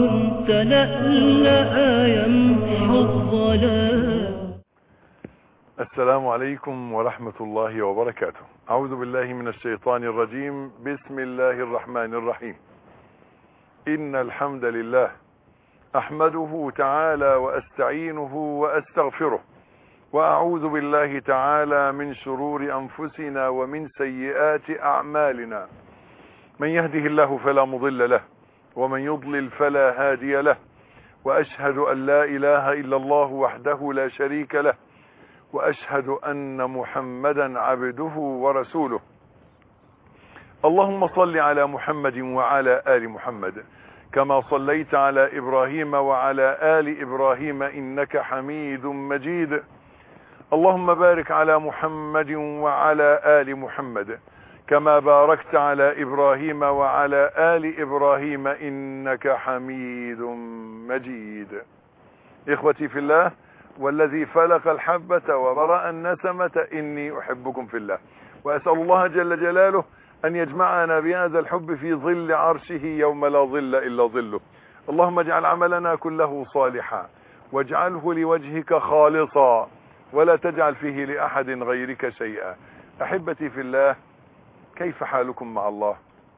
تلألأ يمحو الظلام السلام عليكم ورحمة الله وبركاته أعوذ بالله من الشيطان الرجيم بسم الله الرحمن الرحيم إن الحمد لله أحمده تعالى وأستعينه وأستغفره وأعوذ بالله تعالى من شرور أنفسنا ومن سيئات أعمالنا من يهده الله فلا مضل له ومن يضلل فلا هادي له وأشهد أن لا إله إلا الله وحده لا شريك له وأشهد أن محمدا عبده ورسوله اللهم صل على محمد وعلى آل محمد كما صليت على إبراهيم وعلى آل إبراهيم إنك حميد مجيد اللهم بارك على محمد وعلى آل محمد كما باركت على إبراهيم وعلى آل إبراهيم إنك حميد مجيد إخوتي في الله والذي فلق الحبة وبرأ النسمة إني أحبكم في الله وأسأل الله جل جلاله أن يجمعنا بهذا الحب في ظل عرشه يوم لا ظل إلا ظله اللهم اجعل عملنا كله صالحا واجعله لوجهك خالصا ولا تجعل فيه لأحد غيرك شيئا أحبتي في الله كيف حالكم مع الله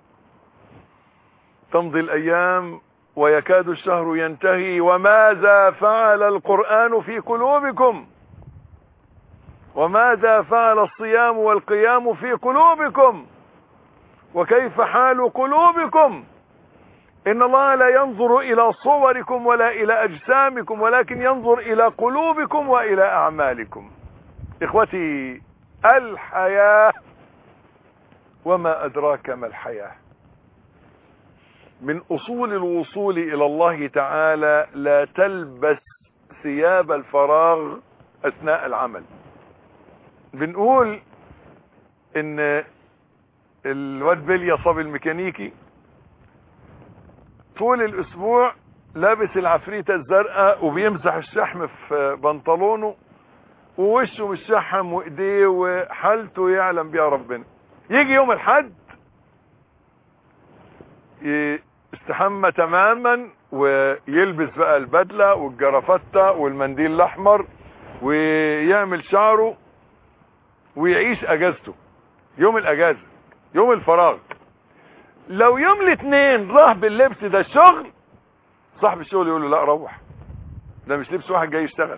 تمضي الأيام ويكاد الشهر ينتهي وماذا فعل القرآن في قلوبكم وماذا فعل الصيام والقيام في قلوبكم وكيف حال قلوبكم إن الله لا ينظر إلى صوركم ولا إلى أجسامكم ولكن ينظر إلى قلوبكم وإلى أعمالكم إخوتي الحياة وما أدراك ما الحياة من أصول الوصول إلى الله تعالى لا تلبس ثياب الفراغ أثناء العمل بنقول إن الواد بليا صاب الميكانيكي طول الأسبوع لابس العفريتة الزرقاء وبيمسح الشحم في بنطلونه ووشه مشحم وايديه وحالته يعلم بها ربنا يجي يوم الحد يستحمى تماما ويلبس بقى البدلة والجرافته والمنديل الاحمر ويعمل شعره ويعيش اجازته يوم الاجازة يوم الفراغ لو يوم الاثنين راح باللبس ده الشغل صاحب الشغل يقول له لا روح ده مش لبس واحد جاي يشتغل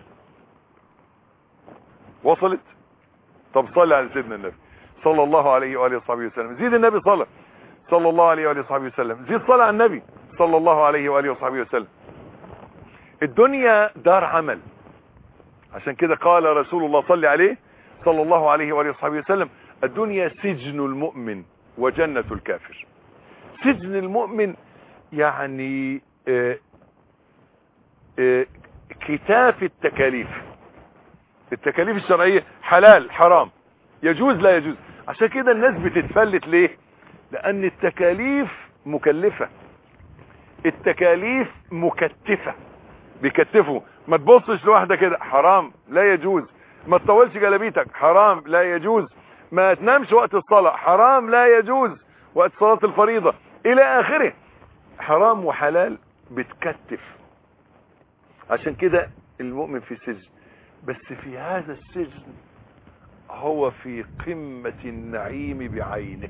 وصلت طب صلي على سيدنا النبي صلى الله عليه واله وصحبه وسلم زيد النبي صلى صلى الله عليه واله وصحبه وسلم زيد صلى على النبي صلى الله عليه واله وصحبه وسلم الدنيا دار عمل عشان كده قال رسول الله صلى عليه صلى الله عليه واله وصحبه وسلم الدنيا سجن المؤمن وجنة الكافر سجن المؤمن يعني اه اه كتاف التكاليف التكاليف الشرعية حلال حرام يجوز لا يجوز عشان كده الناس بتتفلت ليه لان التكاليف مكلفة التكاليف مكتفة بيكتفوا ما تبصش لواحدة كده حرام لا يجوز ما تطولش جلابيتك حرام لا يجوز ما تنامش وقت الصلاة حرام لا يجوز وقت صلاة الفريضة الى اخره حرام وحلال بتكتف عشان كده المؤمن في سجن بس في هذا السجن هو في قمة النعيم بعينه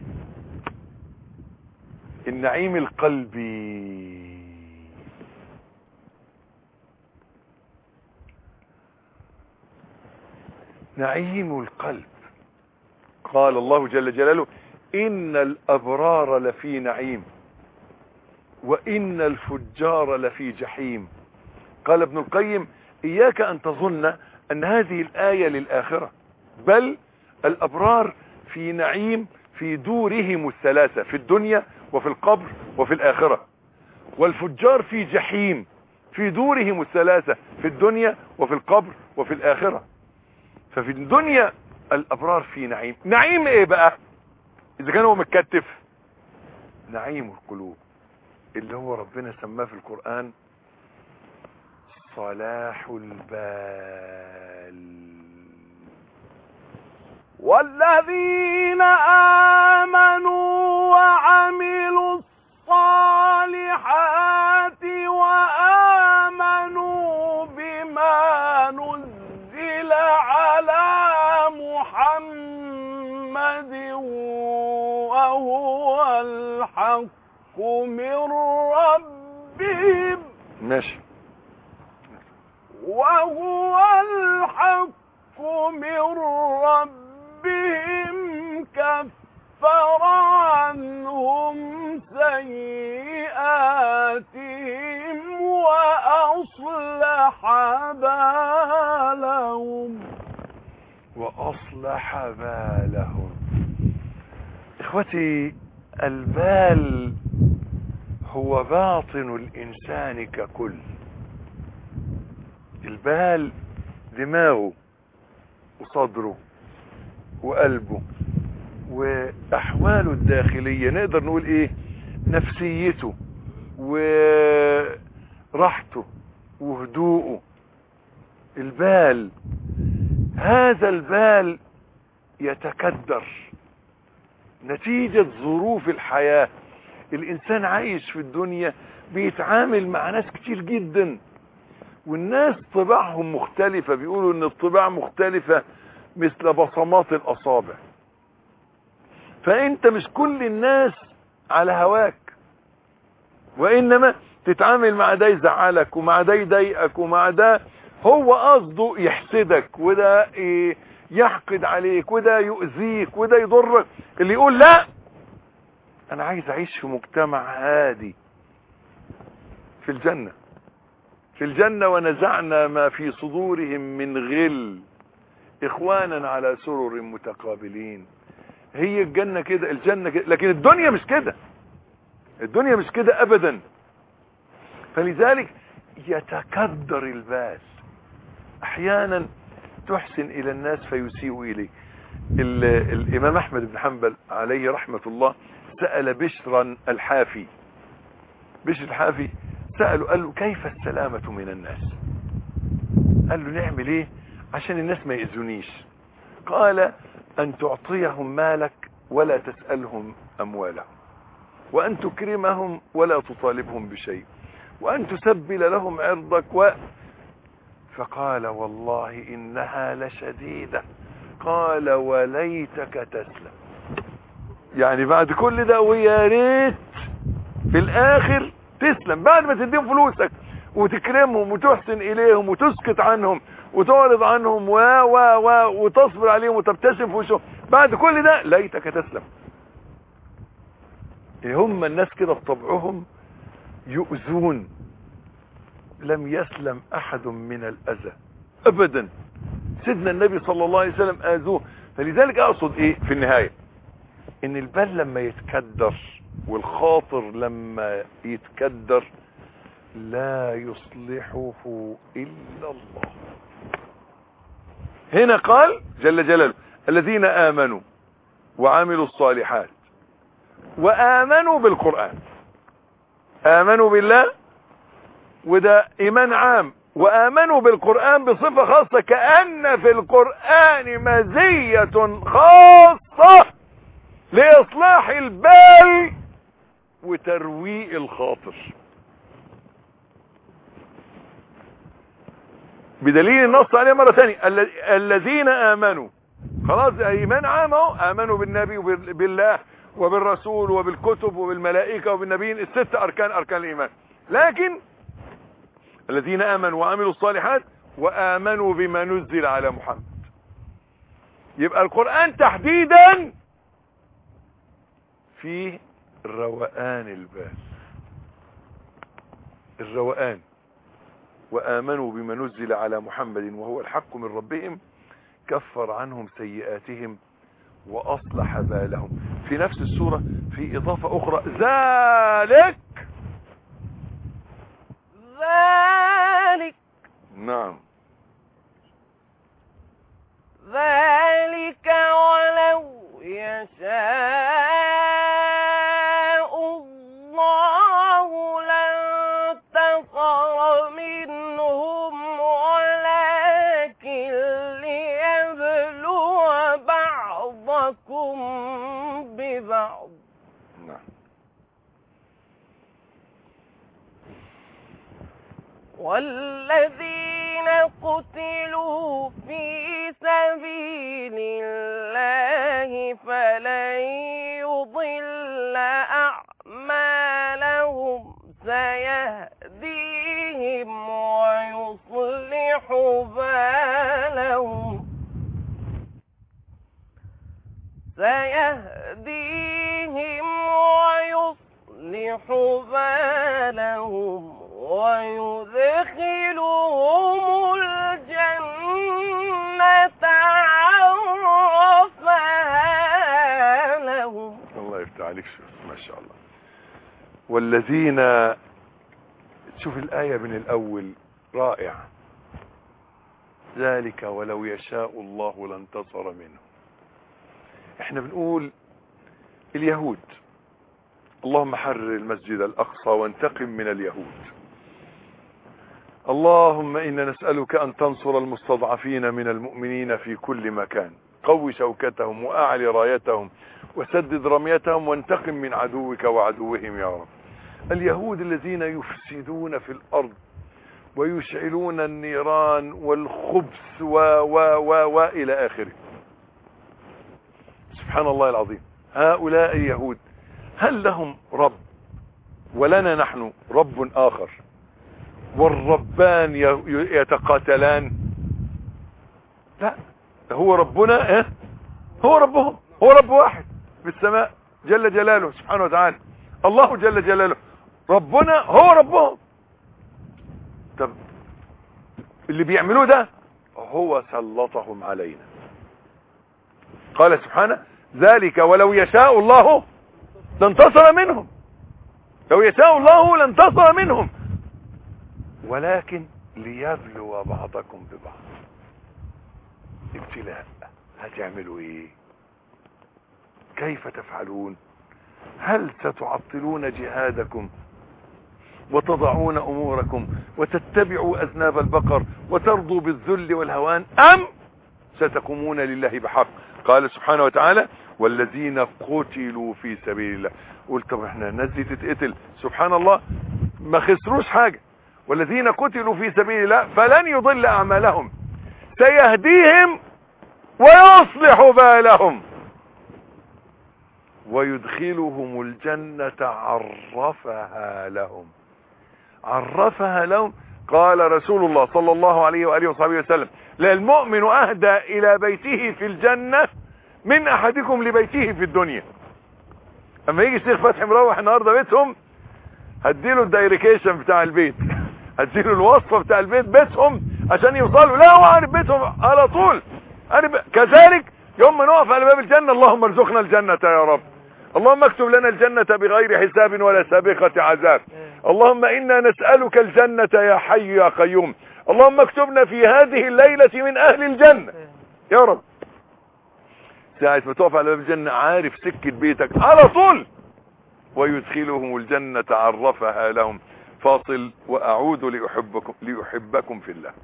النعيم القلبي نعيم القلب قال الله جل جلاله إن الأبرار لفي نعيم وإن الفجار لفي جحيم قال ابن القيم إياك أن تظن أن هذه الآية للآخرة بل الأبرار في نعيم في دورهم الثلاثة في الدنيا وفي القبر وفي الآخرة والفجار في جحيم في دورهم الثلاثة في الدنيا وفي القبر وفي الآخرة ففي الدنيا الأبرار في نعيم نعيم ايه بقى اذا كان هو متكتف نعيم القلوب اللي هو ربنا سماه في القرآن صلاح البال والذين آمنوا وعملوا الصالحات من ربهم ماشي وهو الحق من ربهم كفر عنهم سيئاتهم وأصلح بالهم وأصلح بالهم إخوتي البال هو باطن الإنسان ككل البال دماغه وصدره وقلبه وأحواله الداخلية نقدر نقول إيه نفسيته وراحته وهدوءه البال هذا البال يتكدر نتيجة ظروف الحياة الإنسان عايش في الدنيا بيتعامل مع ناس كتير جدا والناس طباعهم مختلفة بيقولوا ان الطباع مختلفة مثل بصمات الأصابع فأنت مش كل الناس على هواك وإنما تتعامل مع ده يزعلك ومع ده يضايقك ومع ده هو قصده يحسدك وده إيه يحقد عليك وده يؤذيك وده يضرك اللي يقول لا انا عايز اعيش في مجتمع هادي في الجنة في الجنة ونزعنا ما في صدورهم من غل اخوانا على سرر متقابلين هي الجنة كده الجنة كده لكن الدنيا مش كده الدنيا مش كده ابدا فلذلك يتكدر البال احيانا تحسن الى الناس فيسيء اليك ال- الامام احمد بن حنبل عليه رحمة الله سأل بشرا الحافي بشر الحافي سأله قال له كيف السلامة من الناس قال له نعمل ايه عشان الناس ما يأذونيش قال ان تعطيهم مالك ولا تسألهم اموالهم وان تكرمهم ولا تطالبهم بشيء وان تسبل لهم عرضك و فقال والله انها لشديدة قال وليتك تسلم يعني بعد كل ده ويا ريت في الاخر تسلم بعد ما تديهم فلوسك وتكرمهم وتحسن اليهم وتسكت عنهم وتعرض عنهم و و و وتصبر عليهم وتبتسم في وشهم بعد كل ده ليتك تسلم إيه هم الناس كده بطبعهم يؤذون لم يسلم احد من الاذى ابدا سيدنا النبي صلى الله عليه وسلم اذوه فلذلك اقصد ايه في النهاية ان البال لما يتكدر والخاطر لما يتكدر لا يصلحه الا الله هنا قال جل جلاله الذين امنوا وعملوا الصالحات وامنوا بالقرآن امنوا بالله وده ايمان عام وامنوا بالقرآن بصفة خاصة كأن في القرآن مزية خاصة لاصلاح البال وترويق الخاطر بدليل النص عليه مرة تانية ال- الذين امنوا خلاص ايمان عام اهو امنوا بالنبي وبالله وبالرسول وبالكتب وبالملائكة وبالنبيين الست اركان اركان الايمان لكن الذين امنوا وعملوا الصالحات وامنوا بما نزل على محمد يبقى القرآن تحديدا فيه روقان البال الروقان وآمنوا بما نزل على محمد وهو الحق من ربهم كفر عنهم سيئاتهم وأصلح بالهم في نفس السورة في إضافة أخرى ذلك ذلك نعم ذلك ولو يشاء الله لانتصر منهم ولكن ليبلو بعضكم ببعض نعم والذين قتلوا في سبيل الله فلن يضل سيهديهم ويصلح بالهم سيهديهم ويصلح بالهم ويدخلهم الجنة عرفها لهم الله يفتح عليك شوف ما شاء الله والذين شوف الآية من الأول رائع ذلك ولو يشاء الله لانتصر منه احنا بنقول اليهود اللهم حرر المسجد الأقصى وانتقم من اليهود اللهم إنا نسألك أن تنصر المستضعفين من المؤمنين في كل مكان قو شوكتهم وأعلي رايتهم وسدد رميتهم وانتقم من عدوك وعدوهم يا رب اليهود الذين يفسدون في الأرض ويشعلون النيران والخبث و و و و إلى آخره سبحان الله العظيم هؤلاء اليهود هل لهم رب ولنا نحن رب آخر والربان ي- يتقاتلان لا هو ربنا إيه؟ هو ربهم هو رب واحد في السماء جل جلاله سبحانه وتعالى الله جل جلاله ربنا هو ربهم طب اللي بيعملوه ده هو سلطهم علينا قال سبحانه ذلك ولو يشاء الله لانتصر منهم لو يشاء الله لانتصر منهم ولكن ليبلو بعضكم ببعض ابتلاء هتعملوا ايه كيف تفعلون هل ستعطلون جهادكم وتضعون اموركم وتتبعوا اذناب البقر وترضوا بالذل والهوان ام ستقومون لله بحق قال سبحانه وتعالى والذين قتلوا في سبيل الله قلت طب احنا الناس دي تتقتل سبحان الله ما خسروش حاجة والذين قتلوا في سبيل الله فلن يضل اعمالهم سيهديهم ويصلح بالهم ويدخلهم الجنة عرفها لهم عرفها لهم قال رسول الله صلى الله عليه وآله وصحبه وسلم لا المؤمن أهدى إلى بيته في الجنة من أحدكم لبيته في الدنيا أما يجي الشيخ فتحي مروح النهاردة بيتهم هديله الدايريكيشن بتاع البيت هديله الوصفة بتاع البيت بيتهم عشان يوصلوا لا هو عارف بيتهم على طول عارف كذلك يوم ما نقف على باب الجنة اللهم ارزقنا الجنة يا رب اللهم اكتب لنا الجنة بغير حساب ولا سابقة عذاب اللهم إنا نسألك الجنة يا حي يا قيوم اللهم اكتبنا في هذه الليلة من أهل الجنة يا رب ساعة ما تقف على باب الجنة عارف سكة بيتك على طول ويدخلهم الجنة عرفها لهم فاصل وأعود لأحبكم, لأحبكم في الله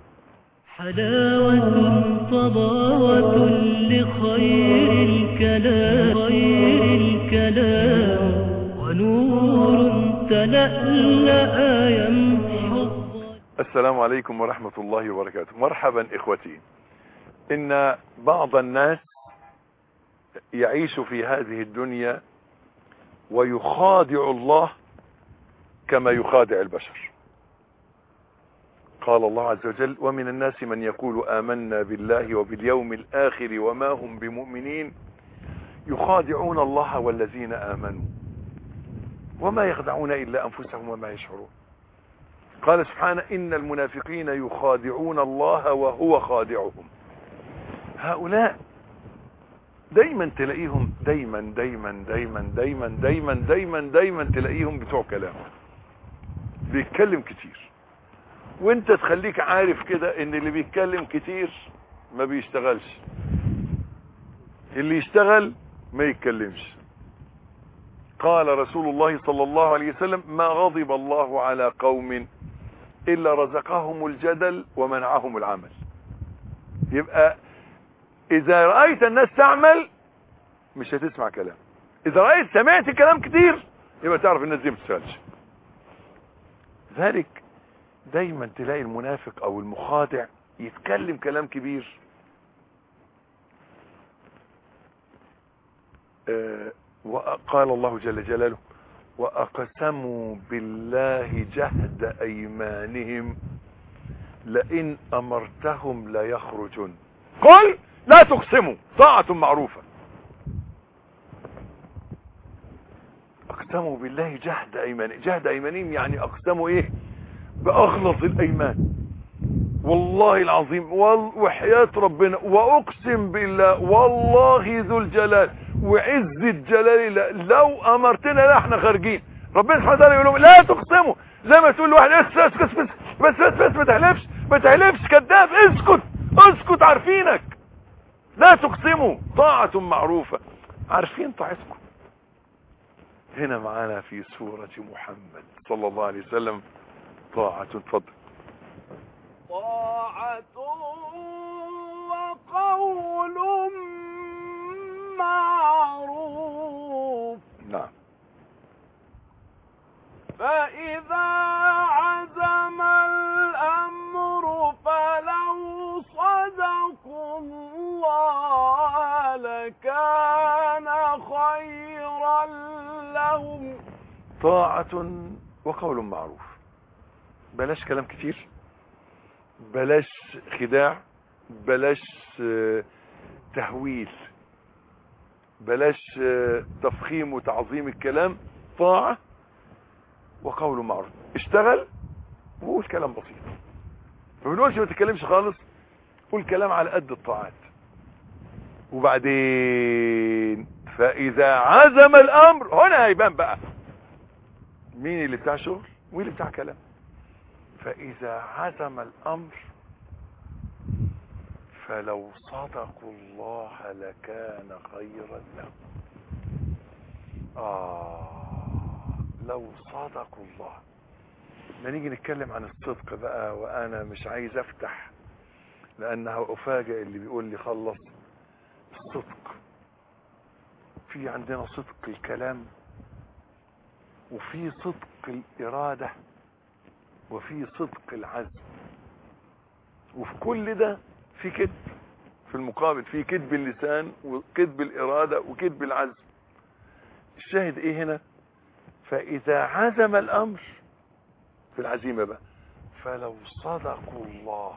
حلاوة طباوة لخير الكلام خير الكلام ونور تلألأ يمحو السلام عليكم ورحمة الله وبركاته مرحبا إخوتي إن بعض الناس يعيش في هذه الدنيا ويخادع الله كما يخادع البشر قال الله عز وجل ومن الناس من يقول آمنا بالله وباليوم الآخر وما هم بمؤمنين يخادعون الله والذين آمنوا وما يخدعون إلا أنفسهم وما يشعرون قال سبحانه إن المنافقين يخادعون الله وهو خادعهم هؤلاء دايما تلاقيهم دايما دايما دايما دايما دايما دايما دايما تلاقيهم بتوع كلام بيتكلم كتير وانت تخليك عارف كده ان اللي بيتكلم كتير ما بيشتغلش اللي يشتغل ما يتكلمش قال رسول الله صلى الله عليه وسلم ما غضب الله على قوم إلا رزقهم الجدل ومنعهم العمل يبقى إذا رأيت الناس تعمل مش هتسمع كلام إذا رأيت سمعت كلام كتير يبقى تعرف الناس دي ما بتشتغلش ذلك دايما تلاقي المنافق أو المخادع يتكلم كلام كبير آه وقال الله جل جلاله وأقسموا بالله جهد أيمانهم لئن أمرتهم ليخرجن قل لا تقسموا طاعة معروفة أقسموا بالله جهد أيمانهم جهد أيمانهم يعني أقسموا إيه بأغلظ الأيمان والله العظيم وال- وحياة ربنا وأقسم بالله والله ذو الجلال وعزة جلال الله لو أمرتنا لا احنا خارجين ربنا سبحانه وتعالى يقول لهم لا تقسموا زي ما تقول لواحد اسكت اسكت اسكت بس بس بس ما تحلفش ما تحلفش كذاب اسكت اسكت عارفينك لا تقسموا طاعة معروفة عارفين طاعتكم هنا معانا في سورة محمد صلى الله عليه وسلم طاعة تفضل طاعة وقول معروف نعم فإذا عزم الأمر فلو صدقوا الله لكان خيرا لهم طاعة وقول معروف بلاش كلام كتير بلاش خداع بلاش آه، تهويل بلاش آه، تفخيم وتعظيم الكلام طاعة وقول معروف اشتغل وقول كلام بسيط ما بنقولش ما تتكلمش خالص قول كلام على قد الطاعات وبعدين فإذا عزم الأمر هنا هيبان بقى مين اللي بتاع شغل ومين اللي بتاع كلام فإذا عزم الأمر فلو صدقوا الله لكان خيرا لهم آه لو صدقوا الله ما نيجي نتكلم عن الصدق بقى وأنا مش عايز أفتح لأنها أفاجئ اللي بيقول لي خلص الصدق في عندنا صدق الكلام وفي صدق الإرادة وفي صدق العزم وفي كل ده في كذب في المقابل في كذب اللسان وكذب الإرادة وكذب العزم الشاهد ايه هنا فإذا عزم الأمر في العزيمة بقى فلو صدقوا الله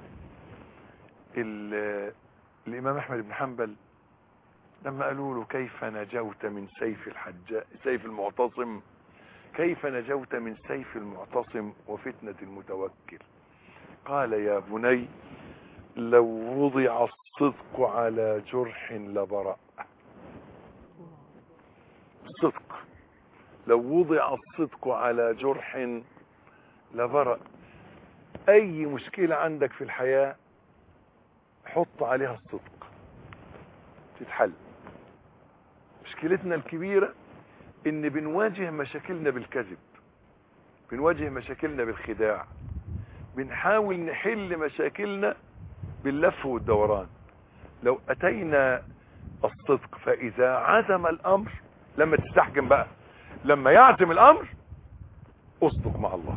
ال- الإمام أحمد بن حنبل لما قالوا له كيف نجوت من سيف الحجاج سيف المعتصم كيف نجوت من سيف المعتصم وفتنة المتوكل قال يا بني لو وضع الصدق على جرح لبرأ الصدق لو وضع الصدق على جرح لبرأ اي مشكلة عندك في الحياة حط عليها الصدق تتحل مشكلتنا الكبيرة ان بنواجه مشاكلنا بالكذب بنواجه مشاكلنا بالخداع بنحاول نحل مشاكلنا باللف والدوران لو اتينا الصدق فاذا عزم الامر لما تستحكم بقى لما يعزم الامر اصدق مع الله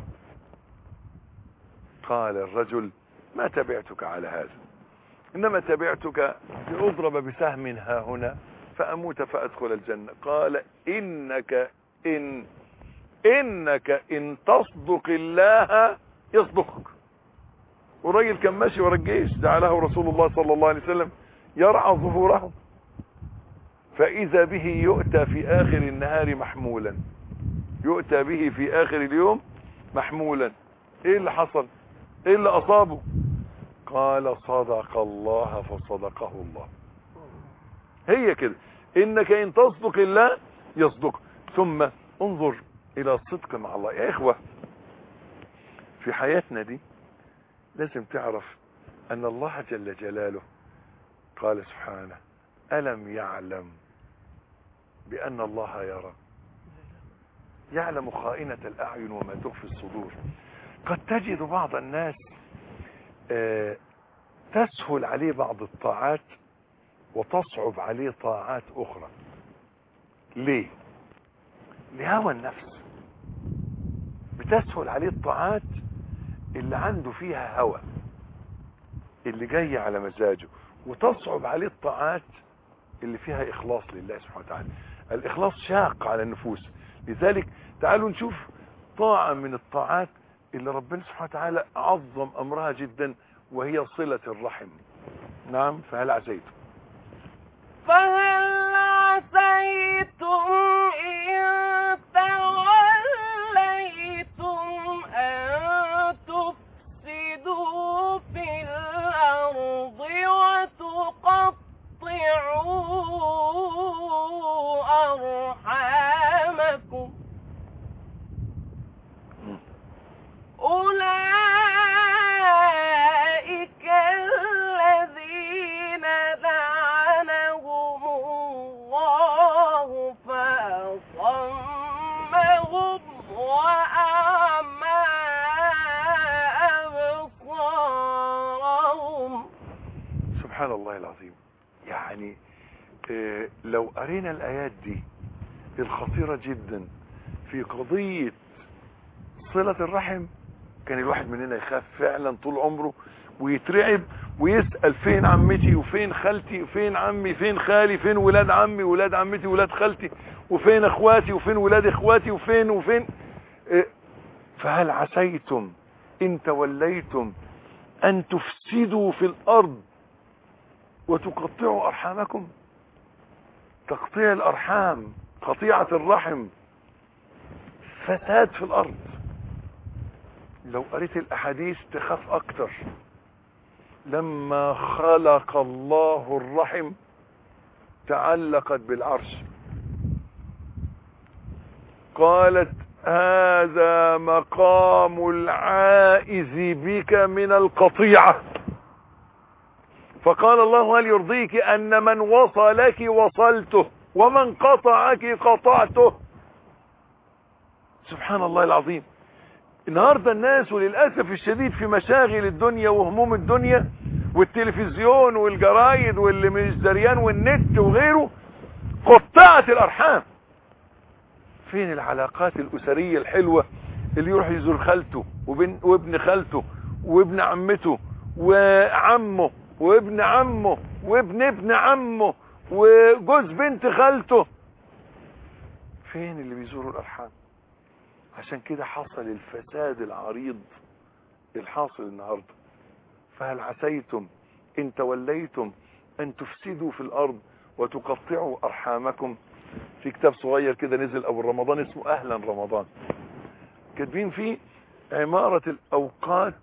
قال الرجل ما تبعتك على هذا انما تبعتك لاضرب بسهم ها هنا فاموت فادخل الجنة قال انك ان انك ان تصدق الله يصدقك والراجل كان ماشي ورا الجيش جعله رسول الله صلى الله عليه وسلم يرعى ظهورهم فاذا به يؤتى في اخر النهار محمولا يؤتى به في اخر اليوم محمولا ايه اللي حصل ايه اللي اصابه قال صدق الله فصدقه الله هي كده انك ان تصدق الله يصدق ثم انظر الى الصدق مع الله يا اخوة في حياتنا دي لازم تعرف ان الله جل جلاله قال سبحانه الم يعلم بان الله يرى يعلم خائنة الاعين وما تخفي الصدور قد تجد بعض الناس آه، تسهل عليه بعض الطاعات وتصعب عليه طاعات اخرى ليه لهوى النفس بتسهل عليه الطاعات اللي عنده فيها هوى اللي جاي على مزاجه وتصعب عليه الطاعات اللي فيها اخلاص لله سبحانه وتعالى الاخلاص شاق على النفوس لذلك تعالوا نشوف طاعة من الطاعات اللي ربنا سبحانه وتعالى عظم أمرها جدا وهي صلة الرحم نعم فهل عسيتم فهل عسيتم إن توليتم أن تفسدوا في الأرض وتقطعوا أرحامكم أولئك الذين لعنهم الله فأصمهم وأعمى أبصارهم سبحان الله العظيم يعني آه، لو قرينا الآيات دي الخطيرة جدا في قضية صلة الرحم كان الواحد مننا يخاف فعلا طول عمره ويترعب ويسأل فين عمتي وفين خالتي وفين عمي فين خالي فين ولاد عمي ولاد عمتي ولاد خالتي وفين اخواتي وفين ولاد اخواتي وفين وفين آه، فهل عسيتم ان توليتم ان تفسدوا في الارض وتقطعوا ارحامكم تقطيع الارحام قطيعة الرحم فساد في الارض لو قريت الاحاديث تخاف اكتر لما خلق الله الرحم تعلقت بالعرش قالت هذا مقام العائز بك من القطيعة فقال الله هل يرضيك ان من وصلك وصلته ومن قطعك قطعته سبحان الله العظيم النهاردة الناس وللأسف الشديد في مشاغل الدنيا وهموم الدنيا والتلفزيون والجرايد واللي مش دريان والنت وغيره قطعت الأرحام فين العلاقات الأسرية الحلوة اللي يروح يزور خالته وبن وابن خالته وابن عمته وعمه وابن عمه وابن ابن عمه وجوز بنت خالته فين اللي بيزوروا الأرحام عشان كده حصل الفساد العريض الحاصل النهاردة فهل عسيتم ان توليتم ان تفسدوا في الارض وتقطعوا ارحامكم في كتاب صغير كده نزل اول رمضان اسمه اهلا رمضان كاتبين فيه عمارة الاوقات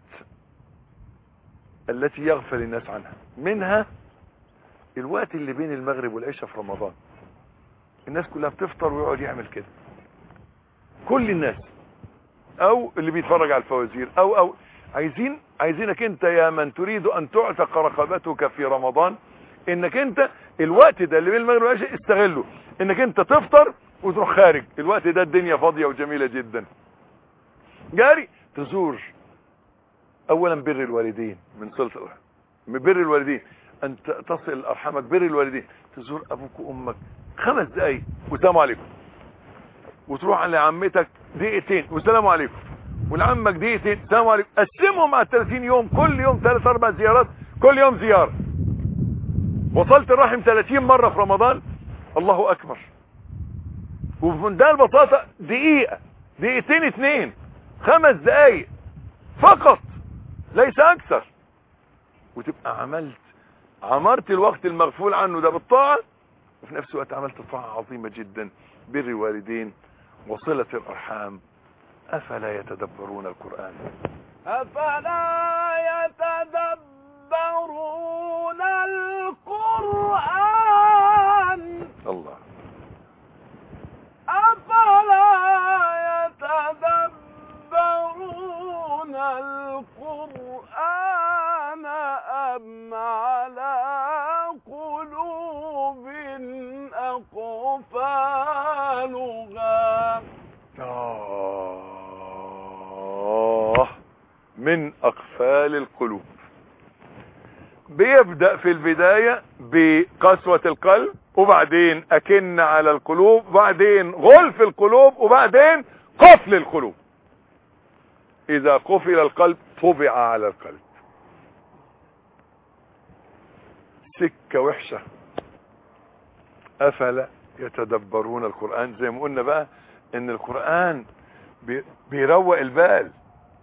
التي يغفل الناس عنها منها الوقت اللي بين المغرب والعشاء في رمضان الناس كلها بتفطر ويقعد يعمل كده كل الناس او اللي بيتفرج على الفوازير او او عايزين عايزينك انت يا من تريد ان تعتق رقبتك في رمضان انك انت الوقت ده اللي بين المغرب والعشاء استغله انك انت تفطر وتروح خارج الوقت ده الدنيا فاضية وجميلة جدا جاري تزور اولا بر الوالدين من صلة الرحم من بر الوالدين ان ت- تصل ارحامك بر الوالدين تزور ابوك وامك خمس دقايق والسلام عليكم وتروح على عمتك دقيقتين والسلام عليكم ولعمك دقيقتين السلام عليكم قسمهم على 30 يوم كل يوم ثلاث اربع زيارات كل يوم زيارة وصلت الرحم 30 مرة في رمضان الله اكبر وبمنتهى البساطة دقيقة دقيقتين اتنين خمس دقايق فقط ليس اكثر وتبقى عملت عمرت الوقت المغفول عنه ده بالطاعة وفي نفس الوقت عملت طاعة عظيمة جدا بر الوالدين وصلة الأرحام أفلا يتدبرون القرآن أفلا يتدبرون القرآن الله أفلا يتدبرون القرآن أم على قلوب أقفالها آه من أقفال القلوب بيبدأ في البداية بقسوة القلب وبعدين أكن على القلوب وبعدين غلف القلوب وبعدين قفل القلوب إذا قفل القلب طبع على القلب سكة وحشة أفلا يتدبرون القرآن زي ما قلنا بقى ان القرآن بي- بيروق البال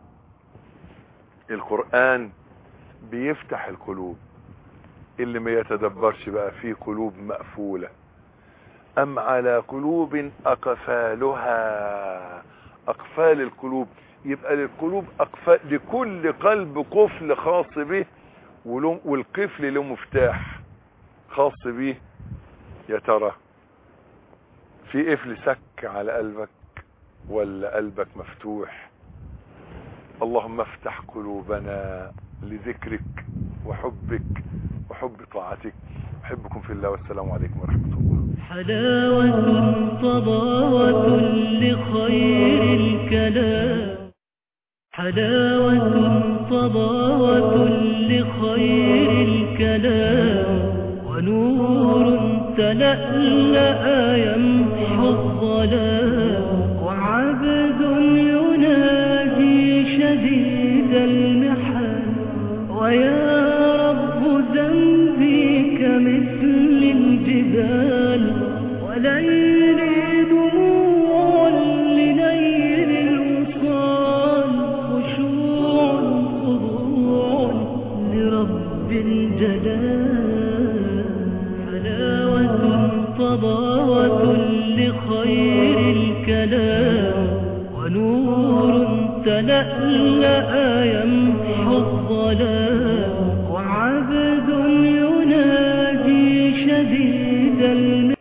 القرآن بيفتح القلوب اللي ما يتدبرش بقى في قلوب مقفولة ام على قلوب اقفالها اقفال القلوب يبقى للقلوب اقفال لكل قلب قفل خاص به وله- والقفل له مفتاح خاص به يا ترى في قفل سك على قلبك ولا قلبك مفتوح اللهم افتح قلوبنا لذكرك وحبك وحب طاعتك احبكم في الله والسلام عليكم ورحمة الله حلاوة طباوة لخير الكلام حلاوة طباوة لخير الكلام ونور تلألأ يمحو الظلام وعبد ينادي شديد المحن ويا رب ذنبي كمثل الجبال وليلي دموع لنيل الوصال خشوع خضوع لرب الجلال حلاوة طباوة لخير الكلام ونور تلألأ يمحو